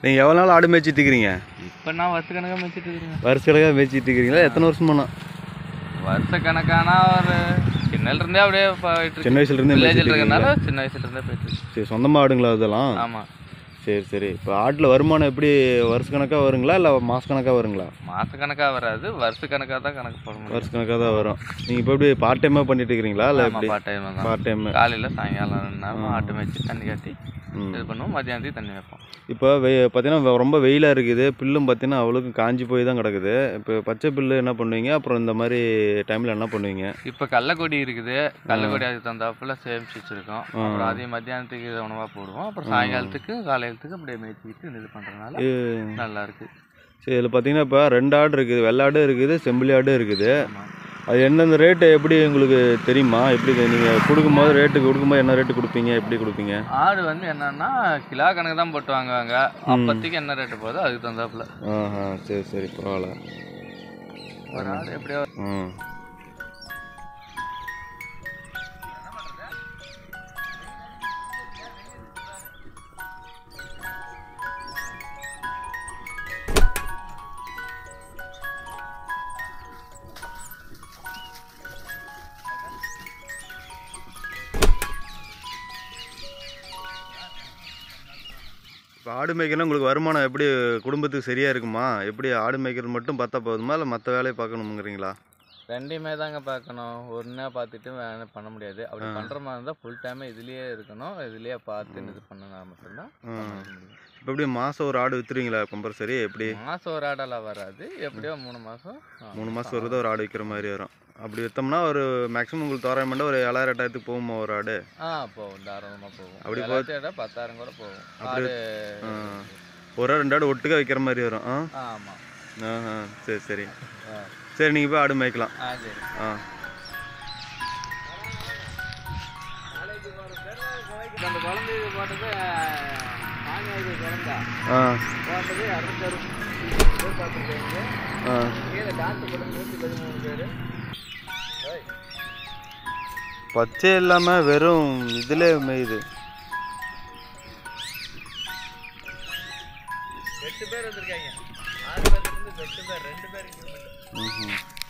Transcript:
நீங்கள் எவ்வளோ நாள் ஆடு மேய்ச்சிட்டு இருக்கிறீங்க இப்போ நான் வருஷ கணக்காக மேய்ச்சிட்டு இருக்கிறேங்க வருஷக்கணக்காக மேய்ச்சிட்டு இருக்கிறீங்களா எத்தனை வருஷமாண்ணா வருஷ கணக்கானா ஒரு சின்னல இருந்தே அப்படியே போயிட்டு இருக்கு. சின்ன வயசுலேருந்தே வில்லேஜில் மேய்ச்சிட்டு இருக்கறனால இருக்கீங்களா சின்ன வயசுல இருந்தே போயிட்டு இருக்கு. சரி சொந்தமாக ஆடுங்களா அதெல்லாம் ஆமாம் சரி சரி இப்போ ஆட்டில் வருமானம் எப்படி வருஷக்கணக்காக வருங்களா இல்லை மாதக்கணக்காக வருங்களா மாச கணக்காக வராது வருஷ கணக்காக தான் கணக்கு போட முடியும் வருஷக்கணக்காக தான் வரும் நீங்கள் இப்போ எப்படி பார்ட் டைமாக பண்ணிட்டு இருக்கிறீங்களா இல்லை ஆமாம் எப்படி பார்ட் டைம் தான் பார்ட் டைம் காலையில் சாயங்காலம் ரெண்டு நேரம் ஆட்டு மேய்ச்சி தண்ணி காட்டி ம். இது பண்ணுவோம் மதியானத்துக்கு தண்ணி வைப்போம் இப்போ வெ பார்த்தீங்கன்னா ரொம்ப வெயிலாக இருக்குது புல்லும் பார்த்தீங்கன்னா அவ்வளோக்கு காஞ்சி போய் தான் கிடக்குது இப்போ பச்சை புல்லு என்ன பண்ணுவீங்க அப்புறம் இந்த மாதிரி டைமில் என்ன பண்ணுவீங்க இப்போ கடலக்கொடி இருக்குது கடலக்கொடி அதுக்கு தந்தாப்புல சேமிச்சு வச்சிருக்கோம் அப்புறம் அதையும் மத்தியானத்துக்கு இதை உணவாக போடுவோம் அப்புறம் சாயங்காலத்துக்கு காலையிலத்துக்கு அப்படியே மேய்ச்சிக்கிட்டு இது பண்ணுறதுனால இது- நல்லா இருக்கு சரி இதில் பார்த்தீங்கன்னா இப்போ ரெண்டு ஆடு இருக்குது வெள்ளாடு இருக்குது செம்பிளி ஆடு இருக்குது ஆமாம் அது எந்தெந்த ரேட்டு எப்படி உங்களுக்கு தெரியுமா எப்படி நீங்கள் கொடுக்கும்போது ரேட்டு கொடுக்கும்போது என்ன ரேட்டு கொடுப்பீங்க எப்படி கொடுப்பீங்க ஆடு வந்து என்னன்னா கிலோ கணக்கு தான் போட்டு வாங்குவாங்க அப்போதைக்கு என்ன ரேட்டு போதோ அதுக்கு தந்தாப்புல ஆஹா சரி சரி பரவாயில்ல ஒரு ஆடு எப்படியோ ம் இப்போ ஆடு மேய்க்கணும் உங்களுக்கு வருமானம் எப்படி குடும்பத்துக்கு சரியாக இருக்குமா எப்படி ஆடு மேய்க்கிறது மட்டும் பார்த்தா போதுமா இல்லை மற்ற வேலையை பார்க்கணுங்கிறீங்களா ரெண்டையுமே தாங்க பார்க்கணும் ஒன்றா பார்த்துட்டு வேலை பண்ண முடியாது அப்படி பண்ணுற மாதிரி இருந்தால் ஃபுல் டைமே இதுலேயே இருக்கணும் இதுலேயே பார்த்து இது பண்ணனா மட்டும்தான் பண்ண முடியும். இப்போ எப்படி மாதம் ஒரு ஆடு விற்றுருவீங்களா கம்பல்சரி எப்படி மாதம் ஒரு ஆடெல்லாம் வராது எப்படியோ மூணு மாதம் மூணு மாதம் வருது ஒரு ஆடு விற்கிற மாதிரி வரும் அப்படி விற்றோம்னா ஒரு மேக்ஸிமம் உங்களுக்கு தோராயம் ஒரு ஏழாயிரம் எட்டாயிரத்துக்கு போகுமா ஒரு ஆடு ஆ போகும் தாராளமாக போகும் அப்படி அப்படி போச்சு பத்தாயிரம் கூட போகும் ஆடு ஆ. ஒரு ஆடு ரெண்டு ஆடு ஒட்டுக்கா விற்கிற மாதிரி வரும் ஆ ஆமாம் ஆஹா சரி சரி ஆ சரி நீங்கள் போய் ஆடு மேய்க்கலாம் ஆ சரி ஆ அந்த குழந்தை இது போட்டது மாமியாருக்கு குழந்தா ஆ போட்டது அறுபத்தாறு பேர் பார்த்துருக்காங்க ஆ கீழே டாக்டர் போட்டு நூற்றி பதிமூணு பேர் பச்சை இல்லாமல் வெறும் இதில் மேயுது எட்டு பேர் வந்திருக்காங்க ஆறு பேர்ல இருந்து எட்டு பேர் ரெண்டு பேர் இங்க மட்டும் ம்ஹும்.